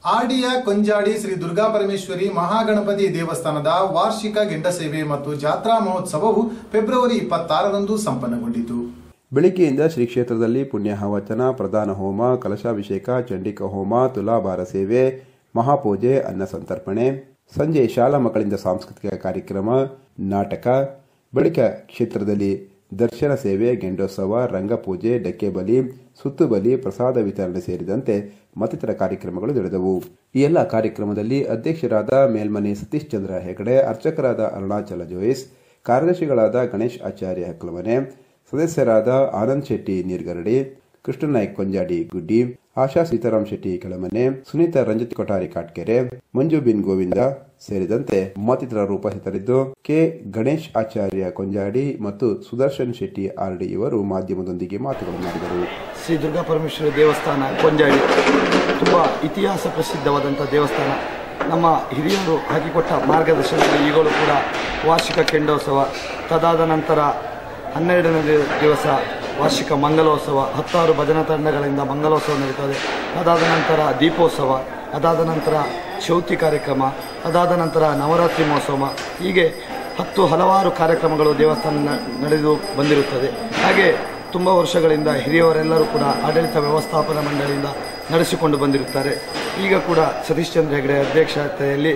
ಆಡಿಯ ಕೊಂಜಾಡಿ ಶ್ರೀ ದುರ್ಗಾ ಪರಮೇಶ್ವರಿ ಮಹಾಗಣಪತಿ ದೇವಸ್ಥಾನದ ವಾರ್ಷಿಕ ಗೆಂಡ ಸೇವೆ ಮತ್ತು ಜಾತ್ರಾ ಮಹೋತ್ಸವವು ಫೆಬ್ರವರಿ ಇಪ್ಪತ್ತಾರರಂದು ಸಂಪನ್ನಗೊಂಡಿತು ಬೆಳಿಗ್ಗೆಯಿಂದ ಶ್ರೀ ಕ್ಷೇತ್ರದಲ್ಲಿ ಪುಣ್ಯಾಹವಚನ ಪ್ರಧಾನ ಹೋಮ ಕಲಶಾಭಿಷೇಕ ಚಂಡಿಕ ಹೋಮ ತುಲಾಭಾರ ಸೇವೆ ಮಹಾಪೂಜೆ ಅನ್ನ ಸಂತರ್ಪಣೆ ಸಂಜೆ ಶಾಲಾ ಮಕ್ಕಳಿಂದ ಸಾಂಸ್ಕೃತಿಕ ಕಾರ್ಯಕ್ರಮ ನಾಟಕ ಬಳಿಕ ಕ್ಷೇತ್ರದಲ್ಲಿ ದರ್ಶನ ಸೇವೆ ಗೆಂಡೋತ್ಸವ ರಂಗಪೂಜೆ ಡಕ್ಕೆ ಬಲಿ ಸುತ್ತು ಬಲಿ ಪ್ರಸಾದ ವಿತರಣೆ ಸೇರಿದಂತೆ ಮತ್ತಿತರ ಕಾರ್ಯಕ್ರಮಗಳು ನಡೆದವು ಈ ಎಲ್ಲ ಕಾರ್ಯಕ್ರಮದಲ್ಲಿ ಅಧ್ಯಕ್ಷರಾದ ಮೇಲ್ಮನೆ ಸತೀಶ್ ಚಂದ್ರ ಹೆಗಡೆ ಅರ್ಚಕರಾದ ಅರುಣಾಚಲ ಜೋಯಿಸ್ ಕಾರ್ಯದರ್ಶಿಗಳಾದ ಗಣೇಶ್ ಆಚಾರ್ಯ ಹಕ್ಲಮನೆ ಸದಸ್ಯರಾದ ಆನಂದ್ ಶೆಟ್ಟಿ ನೀರ್ಗರಡಿ ಕೃಷ್ಣನಾಯ್ಕ್ ಕೊಂಜಾಡಿ ಗುಡ್ಡಿ ಆಶಾ ಸೀತಾರಾಮ್ ಶೆಟ್ಟಿ ಕೆಳಮನೆ ಸುನೀತಾ ರಂಜಿತ್ ಕೊಠಾರಿ ಕಾಟ್ಕೆರೆ ಮಂಜು ಬಿನ್ ಗೋವಿಂದ ಸೇರಿದಂತೆ ಮತ್ತಿತರರು ಉಪಸ್ಥಿತರಿದ್ದು ಕೆ ಗಣೇಶ್ ಆಚಾರ್ಯ ಕೊಂಜಾಡಿ ಮತ್ತು ಸುದರ್ಶನ್ ಶೆಟ್ಟಿ ಆರ್ಡಿ ಇವರು ಮಾಧ್ಯಮದೊಂದಿಗೆ ಮಾತುಗಳನ್ನಾಡಿದರು ಶ್ರೀ ದುರ್ಗಾ ಪರಮೇಶ್ವರಿ ದೇವಸ್ಥಾನ ಕೊಂಜಾಡಿ ತುಂಬ ಇತಿಹಾಸ ಪ್ರಸಿದ್ಧವಾದಂಥ ದೇವಸ್ಥಾನ ನಮ್ಮ ಹಿರಿಯರು ಹಾಕಿಕೊಟ್ಟ ಮಾರ್ಗದರ್ಶನದಲ್ಲಿ ಈಗಲೂ ಕೂಡ ವಾರ್ಷಿಕ ಕೆಂಡೋತ್ಸವ ತದಾದ ನಂತರ ಹನ್ನೆರಡನೇ ದಿ- ದಿವಸ ವಾರ್ಷಿಕ ಮಂಗಲೋತ್ಸವ ಹತ್ತಾರು ಭಜನಾ ತಂಡಗಳಿಂದ ಮಂಗಲೋತ್ಸವ ನಡೀತದೆ ಅದಾದ ನಂತರ ದೀಪೋತ್ಸವ ಅದಾದ ನಂತರ ಚೌತಿ ಕಾರ್ಯಕ್ರಮ ಅದಾದ ನಂತರ ನವರಾತ್ರಿ ಮಹೋತ್ಸವ ಹೀಗೆ ಹತ್ತು ಹಲವಾರು ಕಾರ್ಯಕ್ರಮಗಳು ದೇವಸ್ಥಾನ ನ- ನಡೆದು ಬಂದಿರುತ್ತದೆ ಹಾಗೆ ತುಂಬ ವರ್ಷಗಳಿಂದ ಹಿರಿಯವರೆಲ್ಲರೂ ಕೂಡ ಆಡಳಿತ ವ್ಯವಸ್ಥಾಪನಾ ಮಂಡಳಿಯಿಂದ ನಡೆಸಿಕೊಂಡು ಬಂದಿರುತ್ತಾರೆ ಈಗ ಕೂಡ ಸತೀಶ್ ಚಂದ್ರ ಹೆಗಡೆ ಅಧ್ಯಕ್ಷತೆಯಲ್ಲಿ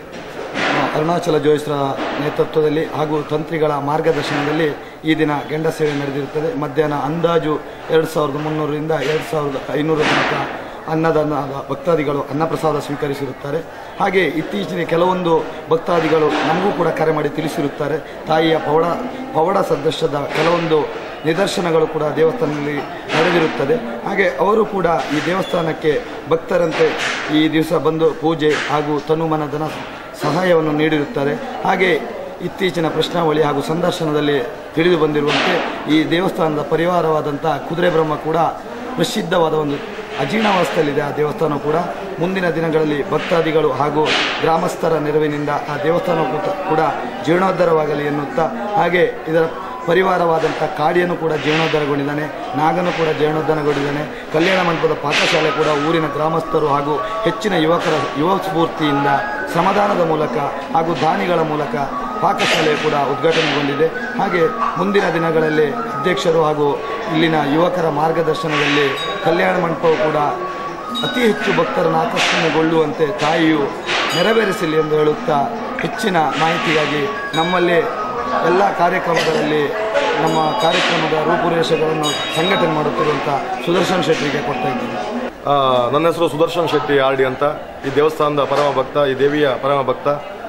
ಆ, ಅರುಣಾಚಲ ಜೋಯಿಸ್ರ ನೇತೃತ್ವದಲ್ಲಿ ಹಾಗೂ ತಂತ್ರಿಗಳ ಮಾರ್ಗದರ್ಶನದಲ್ಲಿ ಈ ದಿನ ಗೆಂಡ ಸೇವೆ ನಡೆದಿರುತ್ತದೆ ಮಧ್ಯಾಹ್ನ ಅಂದಾಜು ಎರಡು ಸಾವಿರದ ಮುನ್ನೂರರಿಂದ ಎರಡು ಸಾವಿರದ ಐನೂರು ತನಕ ಅನ್ನದಾನದ ಭಕ್ತಾದಿಗಳು ಅನ್ನಪ್ರಸಾದ ಸ್ವೀಕರಿಸಿರುತ್ತಾರೆ ಹಾಗೆ ಇತ್ತೀಚಿನ ಕೆಲವೊಂದು ಭಕ್ತಾದಿಗಳು ನಮಗೂ ಕೂಡ ಕರೆ ಮಾಡಿ ತಿಳಿಸಿರುತ್ತಾರೆ ತಾಯಿಯ ಪೌಡ ಪೌಡ ಸದೃಶದ ಕೆಲವೊಂದು ನಿದರ್ಶನಗಳು ಕೂಡ ದೇವಸ್ಥಾನದಲ್ಲಿ ನಡೆದಿರುತ್ತದೆ ಹಾಗೆ ಅವರು ಕೂಡ ಈ ದೇವಸ್ಥಾನಕ್ಕೆ ಭಕ್ತರಂತೆ ಈ ದಿವಸ ಬಂದು ಪೂಜೆ ಹಾಗೂ ತನುಮನದನ ಸಹಾಯವನ್ನು ನೀಡಿರುತ್ತಾರೆ ಹಾಗೆ ಇತ್ತೀಚಿನ ಪ್ರಶ್ನಾವಳಿ ಹಾಗೂ ಸಂದರ್ಶನದಲ್ಲಿ ತಿಳಿದು ಬಂದಿರುವಂತೆ ಈ ದೇವಸ್ಥಾನದ ಪರಿವಾರವಾದಂಥ ಕುದುರೆ ಬ್ರಹ್ಮ ಕೂಡ ಪ್ರಸಿದ್ಧವಾದ ಒಂದು ಅಜೀರ್ಣಾವಸ್ಥೆಯಲ್ಲಿದೆ ಆ ದೇವಸ್ಥಾನ ಕೂಡ ಮುಂದಿನ ದಿನಗಳಲ್ಲಿ ಭಕ್ತಾದಿಗಳು ಹಾಗೂ ಗ್ರಾಮಸ್ಥರ ನೆರವಿನಿಂದ ಆ ದೇವಸ್ಥಾನ ಕೂಡ- ಕೂಡ ಜೀರ್ಣೋದ್ಧಾರವಾಗಲಿ ಎನ್ನುತ್ತಾ ಹಾಗೆ ಇದರ ಪರಿವಾರವಾದಂಥ ಕಾಡಿಯನ್ನು ಕೂಡ ಜೀರ್ಣೋದ್ಧಾರಗೊಂಡಿದ್ದಾನೆ ನಾಗನು ಕೂಡ ಜೀರ್ಣೋದ್ಧಾರಗೊಂಡಿದ್ದಾನೆ ಕಲ್ಯಾಣ ಮಂಟಪದ ಪಾಕಶಾಲೆ ಕೂಡ ಊರಿನ ಗ್ರಾಮಸ್ಥರು ಹಾಗೂ ಹೆಚ್ಚಿನ ಯುವಕರ ಯುವ ಸ್ಫೂರ್ತಿಯಿಂದ ಶ್ರಮದಾನದ ಮೂಲಕ ಹಾಗೂ ದಾನಿಗಳ ಮೂಲಕ ಪಾಕಶಾಲೆ ಕೂಡ ಉದ್ಘಾಟನೆಗೊಂಡಿದೆ ಹಾಗೆ ಮುಂದಿನ ದಿನಗಳಲ್ಲಿ ಅಧ್ಯಕ್ಷರು ಹಾಗೂ ಇಲ್ಲಿನ ಯುವಕರ ಮಾರ್ಗದರ್ಶನದಲ್ಲಿ ಕಲ್ಯಾಣ ಮಂಟಪವು ಕೂಡ ಅತಿ ಹೆಚ್ಚು ಭಕ್ತರನ್ನು ಆಕರ್ಷಣೆಗೊಳ್ಳುವಂತೆ ತಾಯಿಯು ನೆರವೇರಿಸಲಿ ಎಂದು ಹೇಳುತ್ತಾ ಹೆಚ್ಚಿನ ಮಾಹಿತಿಗಾಗಿ ನಮ್ಮಲ್ಲಿ ಎಲ್ಲ ಕಾರ್ಯಕ್ರಮಗಳಲ್ಲಿ ನಮ್ಮ ಕಾರ್ಯಕ್ರಮದ ರೂಪುರೇಷೆಗಳನ್ನು ಸಂಘಟನೆ ಮಾಡುತ್ತಿರುವಂಥ ಸುದರ್ಶನ್ ಶೆಟ್ಟಿಗೆ ಕೊಡ್ತಾ ಇದ್ದೀನಿ ಆ, ನನ್ನ ಹೆಸರು ಸುದರ್ಶನ್ ಶೆಟ್ಟಿ ಆರ್ ಡಿ ಅಂತ ಈ ದೇವಸ್ಥಾನದ ಪರಮ ಭಕ್ತ ಈ ದೇವಿಯ ಪರಮ ಭಕ್ತ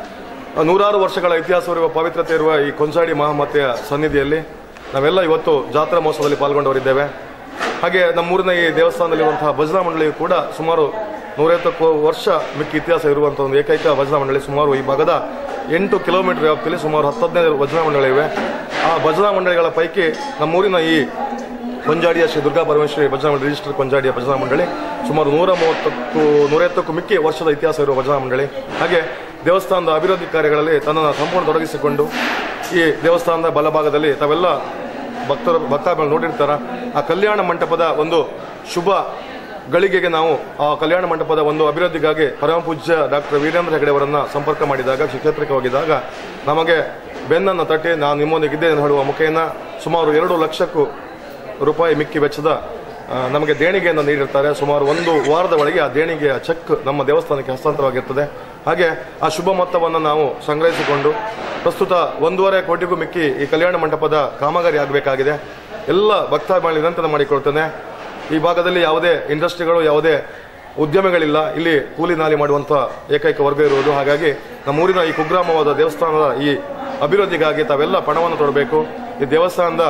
ಆ, ನೂರಾರು ವರ್ಷಗಳ ಇತಿಹಾಸವಿರುವ ಪವಿತ್ರತೆ ಇರುವ ಈ ಕೊಂಚಾಡಿ ಮಹಾಮಾತೆಯ ಸನ್ನಿಧಿಯಲ್ಲಿ ನಾವೆಲ್ಲ ಇವತ್ತು ಜಾತ್ರಾ ಮಹೋತ್ಸವದಲ್ಲಿ ಪಾಲ್ಗೊಂಡವರಿದ್ದೇವೆ ಹಾಗೆ ನಮ್ಮೂರಿನ ಈ ದೇವಸ್ಥಾನದಲ್ಲಿರುವಂತಹ ಭಜನಾ ಮಂಡಳಿಯು ಕೂಡ ಸುಮಾರು ನೂರೈವತ್ತಕ್ಕೂ ವರ್ಷ ಮಿಕ್ಕಿ ಇತಿಹಾಸ ಇರುವಂಥ ಒಂದು ಏಕೈಕ ಭಜನಾ ಮಂಡಳಿ ಸುಮಾರು ಈ ಭಾಗದ ಎಂಟು ಕಿಲೋಮೀಟರ್ ವ್ಯಾಪ್ತಿಯಲ್ಲಿ ಸುಮಾರು ಹತ್ತು ಹದಿನೈದು ಭಜನಾ ಮಂಡಳಿವೆ ಆ ಭಜನಾ ಮಂಡಳಿಗಳ ಪೈಕಿ ನಮ್ಮೂರಿನ ಈ ಕೊಂಜಾಡಿಯ ಶ್ರೀ ದುರ್ಗಾ ಪರಮೇಶ್ವರಿ ಭಜನಾ ಮಂಡಳಿ ರಿಜಿಸ್ಟರ್ ಕೊಂಜಾಡಿಯ ಭಜನಾ ಮಂಡಳಿ ಸುಮಾರು ನೂರ ಮೂವತ್ತಕ್ಕೂ ನೂರೈವತ್ತಕ್ಕೂ ಮಿಕ್ಕಿ ವರ್ಷದ ಇತಿಹಾಸ ಇರುವ ಭಜನಾ ಮಂಡಳಿ ಹಾಗೆ ದೇವಸ್ಥಾನದ ಅಭಿವೃದ್ಧಿ ಕಾರ್ಯಗಳಲ್ಲಿ ತನ್ನನ್ನು ಸಂಪೂರ್ಣ ತೊಡಗಿಸಿಕೊಂಡು ಈ ದೇವಸ್ಥಾನದ ಬಲಭಾಗದಲ್ಲಿ ತಾವೆಲ್ಲ ಭಕ್ತರು ಭಕ್ತಾದಿಗಳು ನೋಡಿರ್ತಾರ ಆ ಕಲ್ಯಾಣ ಮಂಟಪದ ಒಂದು ಶುಭ ಗಳಿಗೆಗೆ ನಾವು ಆ ಕಲ್ಯಾಣ ಮಂಟಪದ ಒಂದು ಅಭಿವೃದ್ಧಿಗಾಗಿ ಪರಮ ಪೂಜ್ಯ ಡಾಕ್ಟರ್ ವೀರೇಂದ್ರ ಹೆಗಡೆ ಅವರನ್ನ ಸಂಪರ್ಕ ಮಾಡಿದಾಗ ಶ್ರೀ ಕ್ಷೇತ್ರಕ್ಕೆ ಹೋಗಿದಾಗ ನಮಗೆ ಬೆನ್ನನ್ನು ತಟ್ಟಿ ನಾನು ನಿಮ್ಮೊಂದಿಗಿದ್ದೆ ಎಂದು ಹೇಳುವ ಮುಖೇನ ಸುಮಾರು ಎರಡು ಲಕ್ಷಕ್ಕೂ ರೂಪಾಯಿ ಮಿಕ್ಕಿ ವೆಚ್ಚದ ಆ, ನಮಗೆ ದೇಣಿಗೆಯನ್ನು ನೀಡಿರ್ತಾರೆ ಸುಮಾರು ಒಂದು ವಾರದ ಒಳಗೆ ಆ ದೇಣಿಗೆಯ ಚೆಕ್ ನಮ್ಮ ದೇವಸ್ಥಾನಕ್ಕೆ ಹಸ್ತಾಂತರವಾಗಿರ್ತದೆ ಹಾಗೆ ಆ ಶುಭ ಮೊತ್ತವನ್ನು ನಾವು ಸಂಗ್ರಹಿಸಿಕೊಂಡು ಪ್ರಸ್ತುತ ಒಂದೂವರೆ ಕೋಟಿಗೂ ಮಿಕ್ಕಿ ಈ ಕಲ್ಯಾಣ ಮಂಟಪದ ಕಾಮಗಾರಿ ಆಗಬೇಕಾಗಿದೆ ಎಲ್ಲ ಭಕ್ತಾಭಿಮಾನಿ ವಿನಂತನೆ ಮಾಡಿಕೊಳ್ತೇನೆ ಈ ಭಾಗದಲ್ಲಿ ಯಾವುದೇ ಇಂಡಸ್ಟ್ರಿಗಳು ಯಾವುದೇ ಉದ್ಯಮಿಗಳಿಲ್ಲ ಇಲ್ಲಿ ಕೂಲಿ ನಾಲಿ ಮಾಡುವಂಥ ಏಕೈಕ ವರ್ಗ ಇರುವುದು ಹಾಗಾಗಿ ನಮ್ಮೂರಿನ ಈ ಕುಗ್ರಾಮವಾದ ದೇವಸ್ಥಾನದ ಈ ಅಭಿವೃದ್ಧಿಗಾಗಿ ತಾವೆಲ್ಲ ಪಣವನ್ನು ತೊಡಬೇಕು ಈ ದೇವಸ್ಥಾನದ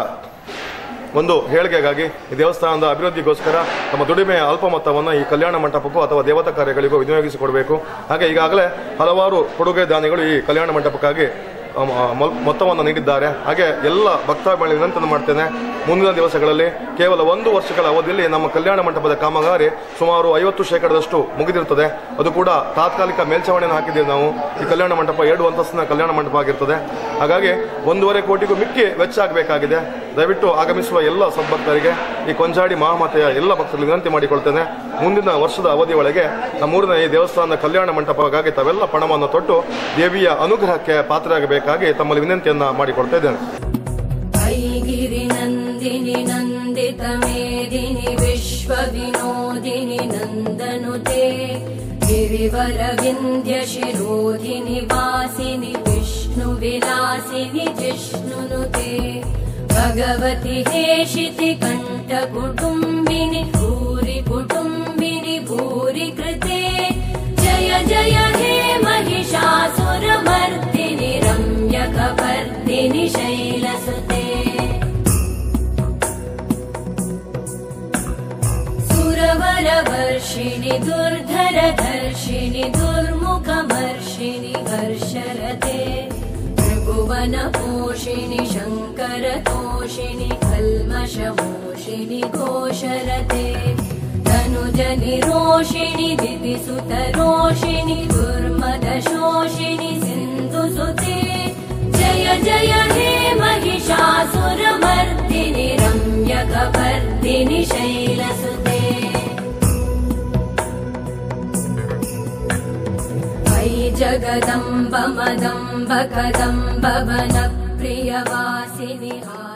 ಒಂದು ಹೇಳಿಕೆಗಾಗಿ ಈ ದೇವಸ್ಥಾನದ ಅಭಿವೃದ್ಧಿಗೋಸ್ಕರ ತಮ್ಮ ದುಡಿಮೆಯ ಅಲ್ಪ ಮೊತ್ತವನ್ನು ಈ ಕಲ್ಯಾಣ ಮಂಟಪಕ್ಕೂ ಅಥವಾ ದೇವತಾ ಕಾರ್ಯಗಳಿಗೂ ವಿನಿಯೋಗಿಸಿಕೊಡಬೇಕು ಹಾಗೆ ಈಗಾಗಲೇ ಹಲವಾರು ಕೊಡುಗೆ ದಾನಿಗಳು ಈ ಕಲ್ಯಾಣ ಮಂಟಪಕ್ಕಾಗಿ ಆ, ಮ- ಮೊಲ್- ಮೊತ್ತವನ್ನು ನೀಡಿದ್ದಾರೆ ಹಾಗೆ ಎಲ್ಲ ಭಕ್ತಾಭಿಮಾನಿ ವಿನಂತನೆ ಮಾಡ್ತೇನೆ ಮುಂದಿನ ದಿವಸಗಳಲ್ಲಿ ಕೇವಲ ಒಂದು ವರ್ಷಗಳ ಅವಧಿಯಲ್ಲಿ ನಮ್ಮ ಕಲ್ಯಾಣ ಮಂಟಪದ ಕಾಮಗಾರಿ ಸುಮಾರು ಐವತ್ತು ಶೇಕಡದಷ್ಟು ಮುಗಿದಿರುತ್ತದೆ ಅದು ಕೂಡ ತಾತ್ಕಾಲಿಕ ಮೇಲ್ಛಾವಣಿಯನ್ನು ಹಾಕಿದ್ದೇವೆ ನಾವು ಈ ಕಲ್ಯಾಣ ಮಂಟಪ ಎರಡು ಅಂತಸ್ತಿನ ಕಲ್ಯಾಣ ಮಂಟಪ ಆಗಿರ್ತದೆ ಹಾಗಾಗಿ ಒಂದೂವರೆ ಕೋಟಿಗೂ ಮಿಕ್ಕಿ ವೆಚ್ಚ ಆಗಬೇಕಾಗಿದೆ ದಯವಿಟ್ಟು ಆಗಮಿಸುವ ಎಲ್ಲ ಸದ್ಭಕ್ತರಿಗೆ ಈ ಕೊಂಜಾಡಿ ಮಹಾಮಾತೆಯ ಎಲ್ಲ ಭಕ್ತರಿಗೆ ವಿನಂತಿ ಮಾಡಿಕೊಳ್ತೇನೆ ಮುಂದಿನ ವರ್ಷದ ಅವಧಿ ಒಳಗೆ ನಮ್ಮೂರಿನ ಈ ದೇವಸ್ಥಾನದ ಕಲ್ಯಾಣ ಮಂಟಪಕ್ಕಾಗಿ ತಾವೆಲ್ಲ ಪಣವನ್ನು ತೊಟ್ಟು ದೇವಿಯ ಅನುಗ್ರಹಕ್ಕೆ ಪಾತ್ರರಾಗಬೇಕಾಗಿ ತಮ್ಮಲ್ಲಿ ವಿನಂತಿಯನ್ನ ಮಾಡಿಕೊಳ್ತಾ ಇದ್ದೇನೆ ऐगिरिनन्दिनि नन्दितमेदिनि विश्वविनोदिनि नन्दनुते गिरिवरविन्द्यशिरोधिनि वासिनि विष्णुविलासिनि जिष्णुनुते भगवति हेशिति कण्ठकुटुम्बिनि भूरि कुटुम्बिनि भूरि कृते जय जय हे महिषासुरमर्दिनि रम्यकपर्दिनि शैलसुते सुरवरवर्षिणि दुर्धरधर्षिणि दुर्मुखमर्षिणि हर्षरते त्रिभुवनपोषिणि शङ्करतोषिणि कल्मषमोषिणि घोषरते तनुजनिरोषिणि दिविसुतरोषिणि दुर्मदशोषिणि सिन्धुसुते जय जय हे महिषासुरमर्दिनि रम्यकपर्दिनि शैलसुते अयि जगदम्ब मदम्ब कदम्ब वनप्रियवासिनि हा